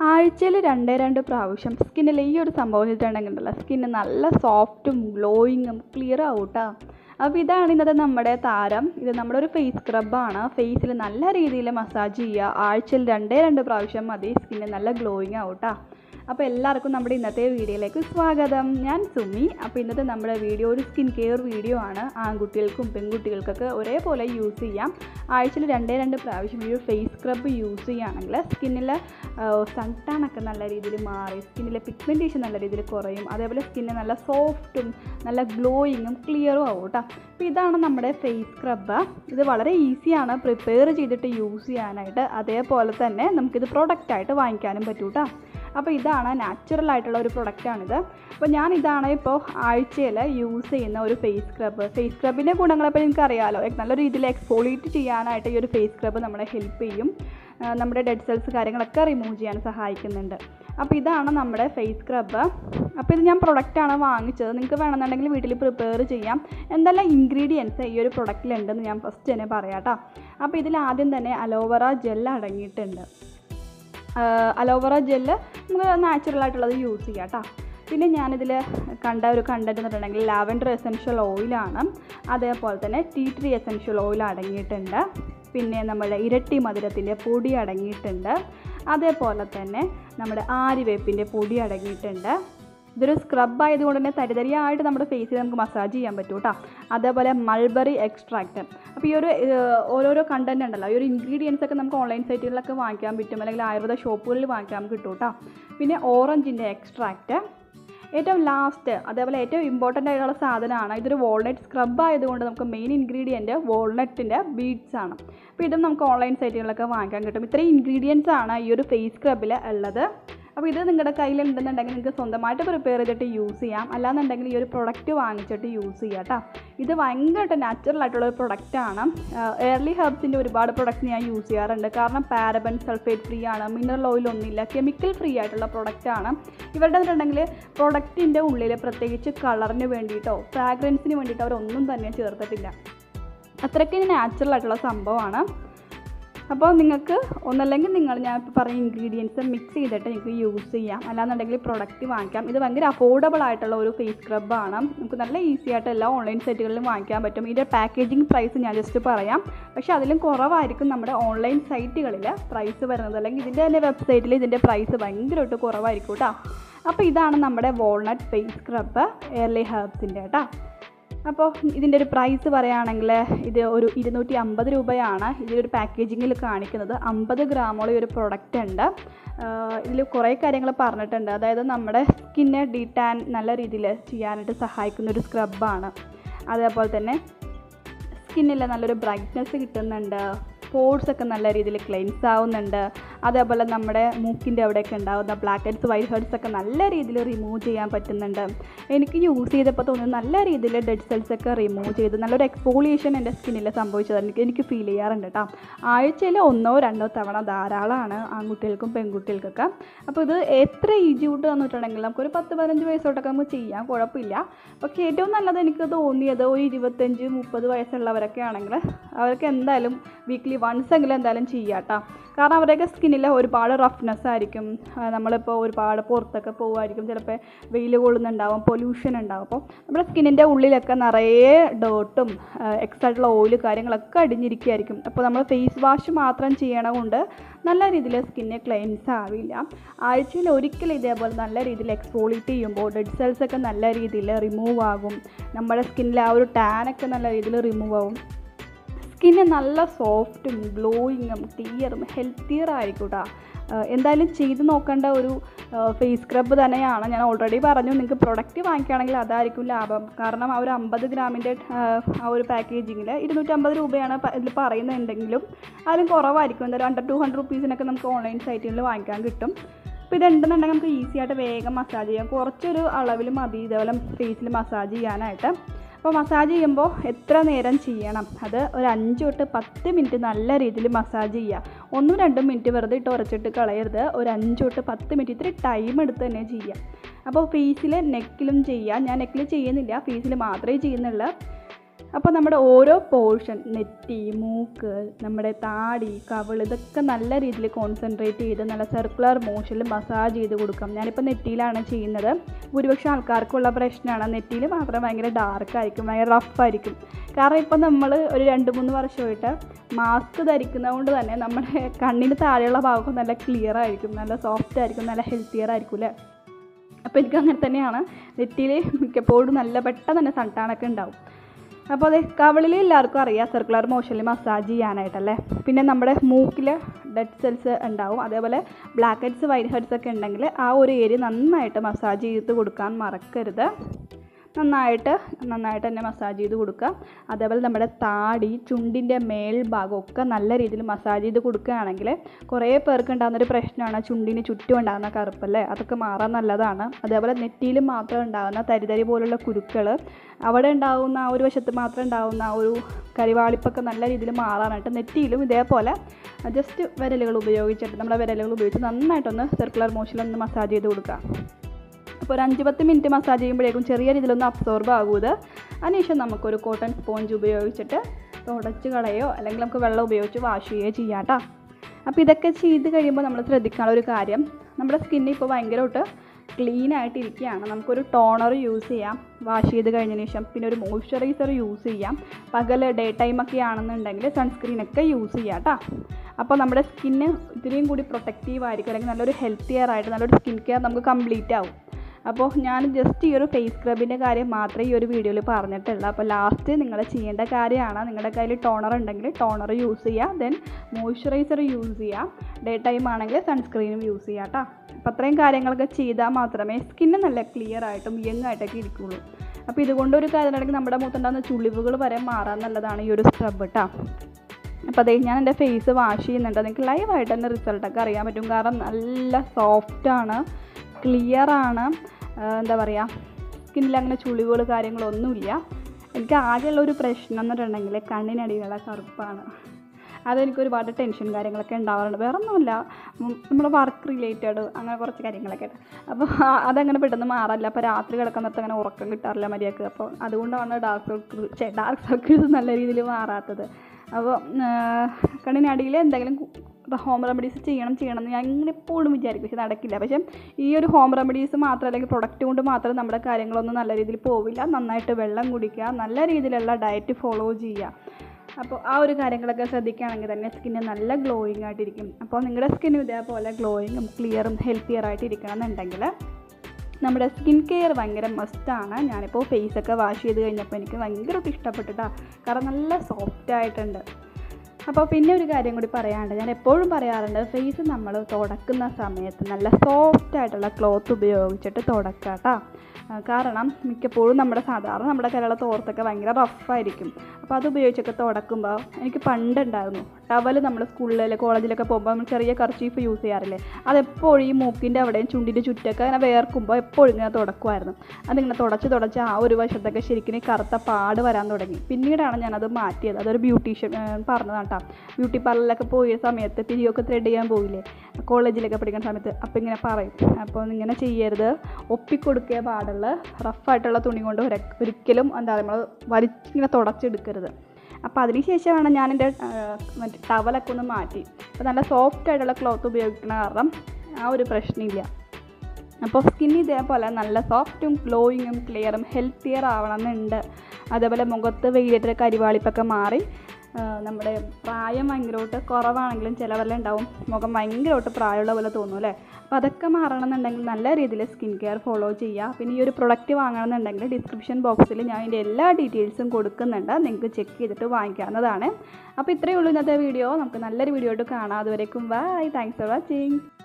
ആഴ്ചയിൽ രണ്ടേ രണ്ട് പ്രാവശ്യം സ്കിന്നിൽ ഈ ഒരു സംഭവം ചെയ്തിട്ടുണ്ടെങ്കിലല്ല സ്കിന്ന് നല്ല സോഫ്റ്റും ഗ്ലോയിങ്ങും ക്ലിയർ ആവും കേട്ടോ അപ്പോൾ ഇതാണ് ഇന്നത്തെ നമ്മുടെ താരം ഇത് നമ്മുടെ ഒരു ഫേസ് സ്ക്രബാണ് ഫേസിൽ നല്ല രീതിയിൽ മസാജ് ചെയ്യുക ആഴ്ചയിൽ രണ്ടേ രണ്ട് പ്രാവശ്യം മതി സ്കിന്ന് നല്ല ഗ്ലോയിങ് ആവും കേട്ടോ അപ്പോൾ എല്ലാവർക്കും നമ്മുടെ ഇന്നത്തെ വീഡിയോയിലേക്ക് സ്വാഗതം ഞാൻ സുമി അപ്പോൾ ഇന്നത്തെ നമ്മുടെ വീഡിയോ ഒരു സ്കിൻ കെയർ വീഡിയോ ആണ് ആൺകുട്ടികൾക്കും പെൺകുട്ടികൾക്കൊക്കെ ഒരേപോലെ യൂസ് ചെയ്യാം ആഴ്ചയിൽ രണ്ടേ രണ്ട് പ്രാവശ്യം ഈ ഒരു ഫേസ് സ്ക്രബ് യൂസ് ചെയ്യുകയാണെങ്കിൽ സ്കിന്നിലെ സൺടാണൊക്കെ നല്ല രീതിയിൽ മാറി സ്കിന്നിലെ പിഗ്മെൻറ്റേഷൻ നല്ല രീതിയിൽ കുറയും അതേപോലെ സ്കിന്ന് നല്ല സോഫ്റ്റും നല്ല ഗ്ലോയിങ്ങും ക്ലിയറും ആവും കേട്ടോ അപ്പോൾ ഇതാണ് നമ്മുടെ ഫേസ് സ്ക്രബ് ഇത് വളരെ ഈസിയാണ് പ്രിപ്പയർ ചെയ്തിട്ട് യൂസ് ചെയ്യാനായിട്ട് അതേപോലെ തന്നെ നമുക്കിത് പ്രൊഡക്റ്റായിട്ട് വാങ്ങിക്കാനും പറ്റൂ കേട്ടോ അപ്പോൾ ഇതാണ് നാച്ചുറൽ ആയിട്ടുള്ള ഒരു പ്രൊഡക്റ്റാണിത് അപ്പോൾ ഞാൻ ഇതാണ് ഇപ്പോൾ ആഴ്ചയിൽ യൂസ് ചെയ്യുന്ന ഒരു ഫേസ് സ്ക്രബ് ഫേസ് സ്ക്രബിൻ്റെ ഗുണങ്ങളെപ്പോൾ നിങ്ങൾക്ക് അറിയാമല്ലോ നല്ല രീതിയിൽ എക്സ്ഫോളിയേറ്റ് ചെയ്യാനായിട്ട് ഈ ഒരു ഫേസ് സ്ക്രബ് നമ്മളെ ഹെൽപ്പ് ചെയ്യും ആ, നമ്മുടെ ഡെഡ് സെൽസ് കാര്യങ്ങളൊക്കെ റിമൂവ് ചെയ്യാൻ സഹായിക്കുന്നുണ്ട് അപ്പോൾ ഇതാണ് നമ്മുടെ ഫേസ് സ്ക്രബ് അപ്പോൾ ഇത് ഞാൻ പ്രൊഡക്റ്റാണ് വാങ്ങിച്ചത് നിങ്ങൾക്ക് വേണമെന്നുണ്ടെങ്കിൽ വീട്ടിൽ പ്രിപ്പയർ ചെയ്യാം എന്തെല്ലാം ഇൻഗ്രീഡിയൻസ് ഈ ഒരു പ്രൊഡക്റ്റിലുണ്ടെന്ന് ഞാൻ ഫസ്റ്റ് തന്നെ പറയാം കേട്ടോ അപ്പോൾ ഇതിൽ ആദ്യം തന്നെ അലോവറ ജെൽ അടങ്ങിയിട്ടുണ്ട് അലോവറ ജെല്ല് നമുക്ക് നാച്ചുറൽ ആയിട്ടുള്ളത് യൂസ് ചെയ്യാം കേട്ടോ പിന്നെ ഞാനിതിൽ കണ്ട ഒരു കണ്ടൻറ്റ് എന്ന് പറഞ്ഞിട്ടുണ്ടെങ്കിൽ ലാവൻഡർ എസെൻഷ്യൽ ഓയിലാണ് അതേപോലെ തന്നെ ടീ ട്രീ എസെൻഷ്യൽ ഓയിൽ അടങ്ങിയിട്ടുണ്ട് പിന്നെ നമ്മുടെ ഇരട്ടി മധുരത്തിൻ്റെ പൊടി അടങ്ങിയിട്ടുണ്ട് അതേപോലെ തന്നെ നമ്മുടെ ആര്യവേപ്പിൻ്റെ പൊടി അടങ്ങിയിട്ടുണ്ട് ഇതൊരു സ്ക്രബ് ആയതുകൊണ്ട് തന്നെ തരിതരിയായിട്ട് നമ്മുടെ ഫേസിൽ നമുക്ക് മസാജ് ചെയ്യാൻ പറ്റും കേട്ടോ അതേപോലെ മൾബറി എക്സ്ട്രാക്റ്റ് അപ്പോൾ ഈ ഒരു ഏഹ്, ഓരോരോ കണ്ടൻറ് ഉണ്ടല്ലോ ഈ ഒരു ഇൻഗ്രീഡിയൻസ് ഒക്കെ നമുക്ക് ഓൺലൈൻ സൈറ്റുകളിലൊക്കെ വാങ്ങിക്കാൻ പറ്റും അല്ലെങ്കിൽ ആയുർവേദ ഷോപ്പുകളിൽ വാങ്ങിക്കാൻ കിട്ടും കേട്ടോ പിന്നെ ഓറഞ്ചിൻ്റെ എക്സ്ട്രാക്റ്റ് ഏറ്റവും ലാസ്റ്റ് അതേപോലെ ഏറ്റവും ഇമ്പോർട്ടൻ്റ് ആയിട്ടുള്ള സാധനമാണ് ഇതൊരു വാൾനട്ട് സ്ക്രബ് ആയതുകൊണ്ട് നമുക്ക് മെയിൻ ഇൻഗ്രീഡിയൻറ്റ് വാൾനട്ടിൻ്റെ ബീഡ്സ് ആണ് അപ്പോൾ ഇതും നമുക്ക് ഓൺലൈൻ സൈറ്റുകളിലൊക്കെ വാങ്ങിക്കാൻ കിട്ടും ഇത്രയും ഇൻഗ്രീഡിയൻസ് ആണ് ഈ ഒരു ഫേസ് സ്ക്രബിൽ ഉള്ളത് അപ്പോൾ ഇത് നിങ്ങളുടെ കയ്യിലുണ്ടെന്നുണ്ടെങ്കിൽ നിങ്ങൾക്ക് സ്വന്തമായിട്ട് പ്രിപ്പയർ ചെയ്തിട്ട് യൂസ് ചെയ്യാം അല്ലാന്നുണ്ടെങ്കിൽ ഈ ഒരു പ്രൊഡക്റ്റ് വാങ്ങിച്ചിട്ട് യൂസ് ചെയ്യാം കേട്ടോ ഇത് ഭയങ്കരമായിട്ട് നാച്ചുറൽ ആയിട്ടുള്ള ഒരു പ്രൊഡക്റ്റാണ് എയർലി ഹെർബ്സിൻ്റെ ഒരുപാട് പ്രൊഡക്ട്സ് ഞാൻ യൂസ് ചെയ്യാറുണ്ട് കാരണം പാരബൻ സൾഫേറ്റ് ഫ്രീ ആണ് മിനറൽ ഓയിൽ ഒന്നുമില്ല കെമിക്കൽ ഫ്രീ ആയിട്ടുള്ള പ്രൊഡക്റ്റാണ് ഇവരുടെ എന്നിട്ടുണ്ടെങ്കിൽ പ്രൊഡക്റ്റിൻ്റെ ഉള്ളിൽ പ്രത്യേകിച്ച് കളറിന് വേണ്ടിയിട്ടോ ഫ്രാഗ്രൻസിന് വേണ്ടിയിട്ടോ അവരൊന്നും തന്നെ ചേർത്തിട്ടില്ല അത്രയ്ക്ക് നാച്ചുറൽ ആയിട്ടുള്ള സംഭവമാണ് അപ്പോൾ നിങ്ങൾക്ക് ഒന്നല്ലെങ്കിൽ നിങ്ങൾ ഞാൻ ഇപ്പോൾ പറഞ്ഞ ഇൻഗ്രീഡിയൻസ് മിക്സ് ചെയ്തിട്ട് നിങ്ങൾക്ക് യൂസ് ചെയ്യാം അല്ലാന്നുണ്ടെങ്കിൽ പ്രൊഡക്റ്റ് വാങ്ങിക്കാം ഇത് ഭയങ്കര അഫോർഡബിൾ ആയിട്ടുള്ള ഒരു ഫേസ് സ്ക്രബാണ് നമുക്ക് നല്ല ഈസി ആയിട്ട് എല്ലാ ഓൺലൈൻ സൈറ്റുകളിലും വാങ്ങിക്കാൻ പറ്റും ഇതിൻ്റെ പാക്കേജിങ് പ്രൈസ് ഞാൻ ജസ്റ്റ് പറയാം പക്ഷേ അതിലും കുറവായിരിക്കും നമ്മുടെ ഓൺലൈൻ സൈറ്റുകളിൽ പ്രൈസ് വരുന്നത് അല്ലെങ്കിൽ ഇതിൻ്റെ തന്നെ വെബ്സൈറ്റിൽ ഇതിൻ്റെ പ്രൈസ് ഭയങ്കരമായിട്ട് കുറവായിരിക്കും കേട്ടോ അപ്പോൾ ഇതാണ് നമ്മുടെ വാൾനട്ട് ഫേസ് സ്ക്രബ് എയർലി ഹെർബ്സിൻ്റെ കേട്ടോ അപ്പോൾ ഇതിൻ്റെ ഒരു പ്രൈസ് പറയുകയാണെങ്കിൽ ഇത് ഒരു ഇരുന്നൂറ്റി അമ്പത് രൂപയാണ് ഇതിലൊരു പാക്കേജിങ്ങിൽ കാണിക്കുന്നത് അമ്പത് ഗ്രാമോളം ഈ ഒരു പ്രൊഡക്റ്റ് ഉണ്ട് ഇതിൽ കുറേ കാര്യങ്ങൾ പറഞ്ഞിട്ടുണ്ട് അതായത് നമ്മുടെ സ്കിന്നെ ഡീടാൻ നല്ല രീതിയിൽ ചെയ്യാനായിട്ട് സഹായിക്കുന്ന ഒരു സ്ക്രബാണ് അതേപോലെ തന്നെ സ്കിന്നിൽ നല്ലൊരു ബ്രൈറ്റ്നെസ് കിട്ടുന്നുണ്ട് പോർട്സ് ഒക്കെ നല്ല രീതിയിൽ ക്ലെൻസ് ആവുന്നുണ്ട് അതേപോലെ നമ്മുടെ മൂക്കിൻ്റെ അവിടെയൊക്കെ ഉണ്ടാകുന്ന ബ്ലാക്ക് ഹെഡ്സ് വൈറ്റ് ഹെഡ്സ് ഒക്കെ നല്ല രീതിയിൽ റിമൂവ് ചെയ്യാൻ പറ്റുന്നുണ്ട് എനിക്ക് യൂസ് ചെയ്തപ്പോൾ തോന്നുന്നു നല്ല രീതിയിൽ ഡെഡ് സെൽസ് ഒക്കെ റിമൂവ് ചെയ്ത് നല്ലൊരു എക്സ്പോളിയേഷൻ എൻ്റെ സ്കിന്നിൽ സംഭവിച്ചത് എനിക്ക് എനിക്ക് ഫീൽ ചെയ്യാറുണ്ട് കേട്ടോ ആഴ്ചയിൽ ഒന്നോ രണ്ടോ തവണ ധാരാളമാണ് ആൺകുട്ടികൾക്കും പെൺകുട്ടികൾക്കൊക്കെ അപ്പോൾ ഇത് എത്ര ഈജി വുഡ് തന്നിട്ടുണ്ടെങ്കിൽ നമുക്കൊരു പത്ത് പതിനഞ്ച് വയസ്സോട്ടൊക്കെ നമുക്ക് ചെയ്യാം കുഴപ്പമില്ല പക്ഷേ ഏറ്റവും നല്ലത് എനിക്ക് തോന്നിയത് ഒരു ഇരുപത്തഞ്ച് മുപ്പത് വയസ്സുള്ളവരൊക്കെ ആണെങ്കിൽ അവർക്ക് എന്തായാലും വീക്ക്ലി വൺസ് എങ്കിലും എന്തായാലും ചെയ്യാം കേട്ടോ കാരണം അവരുടെയൊക്കെ സ്കിന്നിൽ ഒരുപാട് റഫ്നെസ് ആയിരിക്കും ആ, നമ്മളിപ്പോൾ ഒരുപാട് പുറത്തൊക്കെ പോകുമായിരിക്കും ചിലപ്പോൾ വെയിൽ കൊള്ളുന്നുണ്ടാവും പൊല്യൂഷൻ ഉണ്ടാവും അപ്പോൾ നമ്മുടെ സ്കിന്നിൻ്റെ ഉള്ളിലൊക്കെ നിറയെ ഡേർട്ടും എക്സ്ട്രാ ആയിട്ടുള്ള ഓയിൽ കാര്യങ്ങളൊക്കെ അടിഞ്ഞിരിക്കുകയായിരിക്കും അപ്പോൾ നമ്മൾ ഫേസ് വാഷ് മാത്രം ചെയ്യണ കൊണ്ട് നല്ല രീതിയിൽ സ്കിന്നെ ക്ലെൻസ് ആവില്ല ആഴ്ചയിൽ ഒരിക്കലും ഇതേപോലെ നല്ല രീതിയിൽ എക്സ്പോളിറ്റ് ചെയ്യുമ്പോൾ ഡെഡ് സെൽസ് ഒക്കെ നല്ല രീതിയിൽ റിമൂവ് ആകും നമ്മുടെ സ്കിന്നിൽ ആ ഒരു ടാനൊക്കെ നല്ല രീതിയിൽ റിമൂവ് ആവും സ്കിന്ന് നല്ല സോഫ്റ്റും ഗ്ലോയിങ്ങും ക്ലിയറും ഹെൽത്തിയർ ആയിരിക്കും കേട്ടോ എന്തായാലും ചെയ്ത് നോക്കേണ്ട ഒരു ഫേസ് സ്ക്രബ് തന്നെയാണ് ഞാൻ ഓൾറെഡി പറഞ്ഞു നിങ്ങൾക്ക് പ്രൊഡക്റ്റ് വാങ്ങിക്കുകയാണെങ്കിൽ അതായിരിക്കും ലാഭം കാരണം ആ ഒരു അമ്പത് ഗ്രാമിൻ്റെ ആ ഒരു പാക്കേജിങ്ങിൽ ഇരുന്നൂറ്റമ്പത് രൂപയാണ് പ- ഇതിൽ പറയുന്നുണ്ടെങ്കിലും അതിലും കുറവായിരിക്കും എന്തായാലും അണ്ടർ ടു ഹൺഡ്രഡ് റുപ്പീസിനൊക്കെ നമുക്ക് ഓൺലൈൻ സൈറ്റുകളിൽ വാങ്ങിക്കാൻ കിട്ടും അപ്പോൾ ഇതുണ്ടെന്നുണ്ടെങ്കിൽ നമുക്ക് ഈസി ആയിട്ട് വേഗം മസാജ് ചെയ്യാം കുറച്ചൊരു അളവിൽ മതി ഇതേപോലെ ഫേസിൽ മസാജ് ചെയ്യാനായിട്ട് അപ്പോൾ മസാജ് ചെയ്യുമ്പോൾ എത്ര നേരം ചെയ്യണം അത് ഒരു അഞ്ച് തൊട്ട് പത്ത് മിനിറ്റ് നല്ല രീതിയിൽ മസാജ് ചെയ്യുക ഒന്നും രണ്ടും മിനിറ്റ് വെറുതെ ഇട്ട് ഉറച്ചിട്ട് കളയരുത് ഒരു അഞ്ച് തൊട്ട് പത്ത് മിനിറ്റ് ഇത്തിരി ടൈം എടുത്ത് തന്നെ ചെയ്യുക അപ്പോൾ ഫേസിൽ നെക്കിലും ചെയ്യുക ഞാൻ നെക്കിൽ ചെയ്യുന്നില്ല ഫേസിൽ മാത്രമേ ചെയ്യുന്നുള്ളൂ അപ്പോൾ നമ്മുടെ ഓരോ പോർഷൻ നെറ്റി മൂക്ക് നമ്മുടെ താടി കവിൾ ഇതൊക്കെ നല്ല രീതിയിൽ കോൺസെൻട്രേറ്റ് ചെയ്ത് നല്ല സർക്കുലർ മോഷനിൽ മസാജ് ചെയ്ത് കൊടുക്കാം ഞാനിപ്പോൾ നെറ്റിയിലാണ് ചെയ്യുന്നത് ഭൂരിപക്ഷം ആൾക്കാർക്കുള്ള പ്രശ്നമാണ് നെറ്റിയിൽ മാത്രം ഭയങ്കര ഡാർക്ക് ആയിരിക്കും ഭയങ്കര റഫ് ആയിരിക്കും കാരണം ഇപ്പം നമ്മൾ ഒരു രണ്ട് മൂന്ന് വർഷമായിട്ട് മാസ്ക് ധരിക്കുന്നത് കൊണ്ട് തന്നെ നമ്മുടെ കണ്ണിന് താഴെയുള്ള ഭാഗമൊക്കെ നല്ല ക്ലിയർ ആയിരിക്കും നല്ല സോഫ്റ്റ് ആയിരിക്കും നല്ല ഹെൽത്തിയർ ആയിരിക്കും അല്ലേ അപ്പോൾ എനിക്ക് അങ്ങനെ തന്നെയാണ് നെറ്റിയിൽ മിക്കപ്പോഴും നല്ല പെട്ടെന്ന് തന്നെ സൺടാണൊക്കെ ഉണ്ടാവും അപ്പോൾ അതെ കവിളിൽ എല്ലാവർക്കും അറിയാം സർക്കുലർ മോഷനിൽ മസാജ് ചെയ്യാനായിട്ടല്ലേ പിന്നെ നമ്മുടെ മൂക്കിൽ ഡെഡ് സെൽസ് ഉണ്ടാവും അതേപോലെ ബ്ലാക്ക് ഹെഡ്സ് വൈറ്റ് ഹെഡ്സ് ഒക്കെ ഉണ്ടെങ്കിൽ ആ ഒരു ഏരിയ നന്നായിട്ട് മസാജ് ചെയ്ത് കൊടുക്കാൻ മറക്കരുത് നന്നായിട്ട് നന്നായിട്ട് തന്നെ മസാജ് ചെയ്ത് കൊടുക്കുക അതേപോലെ നമ്മുടെ താടി ചുണ്ടിൻ്റെ മേൽഭാഗം ഒക്കെ നല്ല രീതിയിൽ മസാജ് ചെയ്ത് കൊടുക്കുകയാണെങ്കിൽ കുറേ പേർക്ക് ഉണ്ടാകുന്നൊരു പ്രശ്നമാണ് ചുണ്ടിന് ചുറ്റും ഉണ്ടാകുന്ന കറുപ്പല്ലേ അതൊക്കെ മാറാൻ നല്ലതാണ് അതേപോലെ നെറ്റിയിൽ മാത്രം ഉണ്ടാകുന്ന തരിതരി പോലുള്ള കുരുക്കൾ അവിടെ ഉണ്ടാകുന്ന ആ ഒരു വശത്ത് മാത്രം ഉണ്ടാകുന്ന ആ ഒരു കരിവാളിപ്പൊക്കെ നല്ല രീതിയിൽ മാറാനായിട്ട് നെറ്റിയിലും ഇതേപോലെ ജസ്റ്റ് വിരലുകൾ ഉപയോഗിച്ചിട്ട് നമ്മുടെ വിരലുകൾ ഉപയോഗിച്ച് നന്നായിട്ടൊന്ന് സർക്കുലർ മോഷനിലൊന്ന് മസാജ് ചെയ്ത് കൊടുക്കുക അപ്പോൾ ഒരു അഞ്ച് പത്ത് മിനിറ്റ് മസാജ് ചെയ്യുമ്പോഴേക്കും ചെറിയ രീതിയിലൊന്ന് അബ്സോർബ് ആകുന്നത് അതിനുശേഷം നമുക്കൊരു കോട്ടൺ സ്പോഞ്ച് ഉപയോഗിച്ചിട്ട് തുടച്ച് കളയോ അല്ലെങ്കിൽ നമുക്ക് വെള്ളം ഉപയോഗിച്ച് വാഷ് ചെയ്യുകയോ ചെയ്യാം കേട്ടോ അപ്പോൾ ഇതൊക്കെ ചെയ്ത് കഴിയുമ്പോൾ നമ്മൾ ശ്രദ്ധിക്കാനുള്ള ഒരു കാര്യം നമ്മുടെ സ്കിന്ന് ഇപ്പോൾ ഭയങ്കരമായിട്ട് ക്ലീൻ ആയിട്ട് ഇരിക്കുകയാണ് നമുക്കൊരു ടോണർ യൂസ് ചെയ്യാം വാഷ് ചെയ്ത് കഴിഞ്ഞതിന് ശേഷം പിന്നെ ഒരു മോയ്സ്ചറൈസർ യൂസ് ചെയ്യാം പകൽ ഡേ ടൈമൊക്കെ ആണെന്നുണ്ടെങ്കിൽ സൺസ്ക്രീനൊക്കെ യൂസ് ചെയ്യാം കേട്ടോ അപ്പോൾ നമ്മുടെ സ്കിന്ന് ഇത്തിരിയും കൂടി പ്രൊട്ടക്റ്റീവ് ആയിരിക്കും അല്ലെങ്കിൽ നല്ലൊരു ഹെൽത്തിയർ ആയിട്ട് നല്ലൊരു സ്കിൻ കെയർ നമുക്ക് കംപ്ലീറ്റ് ആവും അപ്പോൾ ഞാൻ ജസ്റ്റ് ഈ ഒരു ഫേസ് സ്ക്രബിൻ്റെ കാര്യം മാത്രമേ ഈ ഒരു വീഡിയോയിൽ പറഞ്ഞിട്ടുള്ളൂ അപ്പോൾ ലാസ്റ്റ് നിങ്ങൾ ചെയ്യേണ്ട കാര്യമാണ് നിങ്ങളുടെ കയ്യിൽ ടോണർ ഉണ്ടെങ്കിൽ ടോണർ യൂസ് ചെയ്യുക ദെൻ മോയ്സ്ചറൈസർ യൂസ് ചെയ്യുക ഡേ ടൈം ആണെങ്കിൽ സൺസ്ക്രീനും യൂസ് ചെയ്യുക കേട്ടോ അപ്പോൾ അത്രയും കാര്യങ്ങളൊക്കെ ചെയ്താൽ മാത്രമേ സ്കിന്ന് നല്ല ക്ലിയർ ആയിട്ടും യങ് ആയിട്ടൊക്കെ ഇരിക്കുള്ളൂ അപ്പോൾ ഇതുകൊണ്ട് ഒരു കാര്യം ഉണ്ടെങ്കിൽ നമ്മുടെ മുഖത്തുണ്ടാകുന്ന ചുളിവുകൾ വരെ മാറാൻ നല്ലതാണ് ഈ ഒരു സ്ക്രബ് കേട്ടോ അപ്പോൾ അതേ ഞാൻ എൻ്റെ ഫേസ് വാഷ് ചെയ്യുന്നുണ്ട് നിങ്ങൾക്ക് ലൈവായിട്ട് തന്നെ റിസൾട്ടൊക്കെ അറിയാൻ പറ്റും കാരണം നല്ല സോഫ്റ്റാണ് ക്ലിയർ ആണ് എന്താ പറയുക സ്കിന്നിൽ അങ്ങനെ ചുളിവുകൾ കാര്യങ്ങളൊന്നുമില്ല എനിക്ക് ആകെയുള്ള ഒരു പ്രശ്നം എന്ന് പറഞ്ഞിട്ടുണ്ടെങ്കിൽ കണ്ണിനടിയിലുള്ള കറുപ്പാണ് അതെനിക്ക് ഒരുപാട് ടെൻഷൻ കാര്യങ്ങളൊക്കെ ഉണ്ടാവാറുണ്ട് വേറെ ഒന്നുമില്ല നമ്മുടെ വർക്ക് റിലേറ്റഡ് അങ്ങനെ കുറച്ച് കാര്യങ്ങളൊക്കെ ഉണ്ട് അപ്പോൾ അതങ്ങനെ പെട്ടെന്ന് മാറില്ല അപ്പോൾ രാത്രി കിടക്കുന്നിടത്ത് അങ്ങനെ ഉറക്കം കിട്ടാറില്ല മര്യാദക്ക് അപ്പോൾ അതുകൊണ്ടാണ് ഡാർക്ക് സർക്കിൾ ഡാർക്ക് സർക്കിൾസ് നല്ല രീതിയിൽ മാറാത്തത് അപ്പോൾ കണ്ണിനടിയിൽ എന്തെങ്കിലും ഹോം റെമഡീസ് ചെയ്യണം ചെയ്യണം എന്ന് ഞാൻ ഇങ്ങനെ എപ്പോഴും വിചാരിക്കും പക്ഷെ നടക്കില്ല പക്ഷേ ഈ ഒരു ഹോം റെമഡീസ് മാത്രം അല്ലെങ്കിൽ പ്രൊഡക്റ്റ് കൊണ്ട് മാത്രം നമ്മുടെ കാര്യങ്ങളൊന്നും നല്ല രീതിയിൽ പോവില്ല നന്നായിട്ട് വെള്ളം കുടിക്കുക നല്ല രീതിയിലുള്ള ഡയറ്റ് ഫോളോ ചെയ്യുക അപ്പോൾ ആ ഒരു കാര്യങ്ങളൊക്കെ ശ്രദ്ധിക്കുകയാണെങ്കിൽ തന്നെ സ്കിന്ന് നല്ല ഗ്ലോയിങ് ആയിട്ടിരിക്കും അപ്പോൾ നിങ്ങളുടെ സ്കിന്നും ഇതേപോലെ ഗ്ലോയിങ്ങും ക്ലിയറും ഹെൽത്തിയർ ആയിട്ട് ഇരിക്കണം എന്നുണ്ടെങ്കിൽ നമ്മുടെ സ്കിൻ കെയർ ഭയങ്കര മസ്റ്റാണ് ഞാനിപ്പോൾ ഫേസൊക്കെ വാഷ് ചെയ്ത് കഴിഞ്ഞപ്പോൾ എനിക്ക് ഭയങ്കരമായിട്ട് ഇഷ്ടപ്പെട്ടിട്ടാണ് കാരണം നല്ല സോഫ്റ്റ് ആയിട്ടുണ്ട് അപ്പോൾ പിന്നെ ഒരു കാര്യം കൂടി പറയാനുണ്ട് ഞാൻ എപ്പോഴും പറയാറുണ്ട് ഫേസ് നമ്മൾ തുടക്കുന്ന സമയത്ത് നല്ല സോഫ്റ്റ് ആയിട്ടുള്ള ക്ലോത്ത് ഉപയോഗിച്ചിട്ട് തുടക്കുക കേട്ടോ കാരണം മിക്കപ്പോഴും നമ്മുടെ സാധാരണ നമ്മുടെ കയ്യിലുള്ള തോർത്തൊക്കെ ഭയങ്കര റഫായിരിക്കും അപ്പോൾ അത് ഉപയോഗിച്ചൊക്കെ തുടക്കുമ്പോൾ എനിക്ക് പണ്ടുണ്ടായിരുന്നു ടവൽ നമ്മൾ സ്കൂളിൽ കോളേജിലൊക്കെ പോകുമ്പോൾ നമ്മൾ ചെറിയ കർച്ചീഫ് യൂസ് ചെയ്യാറില്ലേ അതെപ്പോഴും ഈ മൂക്കിൻ്റെ അവിടെയും ചുണ്ടിൻ്റെ ചുറ്റൊക്കെ അങ്ങനെ വേർക്കുമ്പോൾ എപ്പോഴും ഇങ്ങനെ തുടക്കുമായിരുന്നു അതിങ്ങനെ തുടച്ച് തുടച്ച് ആ ഒരു വശത്തൊക്കെ ശരിക്കും കറുത്ത പാട് വരാൻ തുടങ്ങി പിന്നീടാണ് ഞാനത് മാറ്റിയത് അതൊരു ബ്യൂട്ടീഷ്യൻ പറഞ്ഞതാണ് കേട്ടോ ബ്യൂട്ടി പാർലറിലൊക്കെ പോയ സമയത്ത് പിരിയൊക്കെ ത്രെഡ് ചെയ്യാൻ പോയില്ലേ കോളേജിലൊക്കെ പഠിക്കുന്ന സമയത്ത് അപ്പോൾ ഇങ്ങനെ പറയും അപ്പോൾ ഇങ്ങനെ ചെയ്യരുത് ഒപ്പിക്കൊടുക്കേ പാടുള്ള റഫായിട്ടുള്ള തുണി കൊണ്ട് ഒരിക്കലും എന്താ പറയുക നമ്മൾ വലിച്ചിങ്ങനെ തുടച്ചെടുക്കരുത് അപ്പോൾ അതിന് ശേഷമാണ് ഞാൻ എൻ്റെ മറ്റേ ടവലൊക്കെ ഒന്ന് മാറ്റി അപ്പോൾ നല്ല സോഫ്റ്റ് ആയിട്ടുള്ള ക്ലോത്ത് ഉപയോഗിക്കുന്ന കാരണം ആ ഒരു പ്രശ്നമില്ല അപ്പോൾ സ്കിൻ ഇതേപോലെ നല്ല സോഫ്റ്റും ഗ്ലോയിങ്ങും ക്ലിയറും ഹെൽത്തിയർ ആവണമെന്നുണ്ട് അതേപോലെ മുഖത്ത് വെയിലേറ്റ കരിവാളിപ്പൊക്കെ മാറി നമ്മുടെ പ്രായം ഭയങ്കരമായിട്ട് കുറവാണെങ്കിലും ചിലവരെല്ലാം ഉണ്ടാവും മുഖം ഭയങ്കരമായിട്ട് പ്രായമുള്ള പോലെ തോന്നും അല്ലേ അപ്പോൾ അതൊക്കെ മാറണമെന്നുണ്ടെങ്കിൽ നല്ല രീതിയിൽ സ്കിൻ കെയർ ഫോളോ ചെയ്യുക പിന്നെ ഈ ഒരു പ്രൊഡക്റ്റ് വാങ്ങണമെന്നുണ്ടെങ്കിൽ ഡിസ്ക്രിപ്ഷൻ ബോക്സിൽ ഞാൻ ഇതിൻ്റെ എല്ലാ ഡീറ്റെയിൽസും കൊടുക്കുന്നുണ്ട് നിങ്ങൾക്ക് ചെക്ക് ചെയ്തിട്ട് വാങ്ങിക്കാവുന്നതാണ് അപ്പോൾ ഇത്രയേ ഉള്ളൂ ഇന്നത്തെ വീഡിയോ നമുക്ക് നല്ലൊരു വീഡിയോ ആയിട്ട് കാണാം അതുവരേക്കും ബൈ താങ്ക്സ് ഫോർ വാച്ചിങ്